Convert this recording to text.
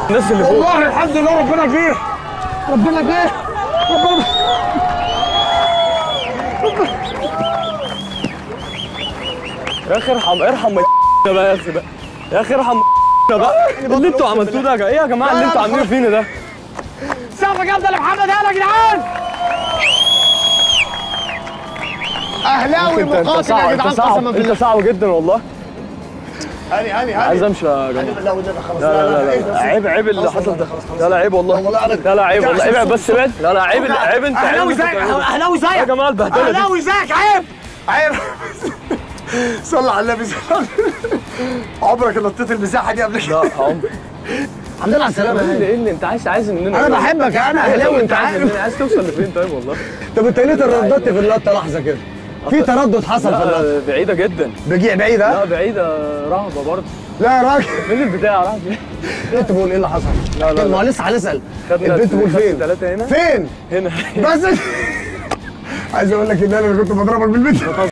الناس اللي فوق والله الحمد لله ربنا جه ربنا جه ربنا يا اخي ارحم ارحم بقى يا اخي بقى يا اخي ارحم بقى اللي انتوا عملتوه ده يا جا- ايه يا جماعه اللي انتوا عاملينه فينا ده سقفة جامدة لمحمد هلا يا جدعان اهلاوي انت انت مقاتل يا صعب جدعان انت صعب قسما انت بالله صعب جدا والله هاني هاني هاني عايز امشي يا جماعه لا والنبي خلاص لا لا لا, لا. عيب عيب اللي حصل ده لا لا عيب والله لا لا عيب والله ابعد بس ابعد لا لا عيب عيب انت عيب اهلاوي انت زيك بتعمله. اهلاوي يا زيك جماعه البهدله دي اهلاوي زيك عيب عيب صلى على النبي صلى الله عليه وسلم. عمرك نطيت المساحه دي قبل كده لا حرام الحمد لله على السلامه ايه اللي- ايه اللي انت عايز عايز مننا انا ايه؟ بحبك انا ايه اهلاوي طب انت عايز عارف مننا عايز توصل لفين طيب والله طب انت ليه ترددت في اللقطه لحظه كده في تردد حصل في اللقطه لا بعيده جدا بجيع بعيد لا ها بعيده رهبه برضه لا يا راجل مين البتاع رهبه البنت بول ايه اللي حصل لا، لا. ما هو لسه هنسال خدنا البنت بول فين ثلاثه هنا فين هنا بس عايز اقول لك ان انا اللي كنت بضربك بالبنت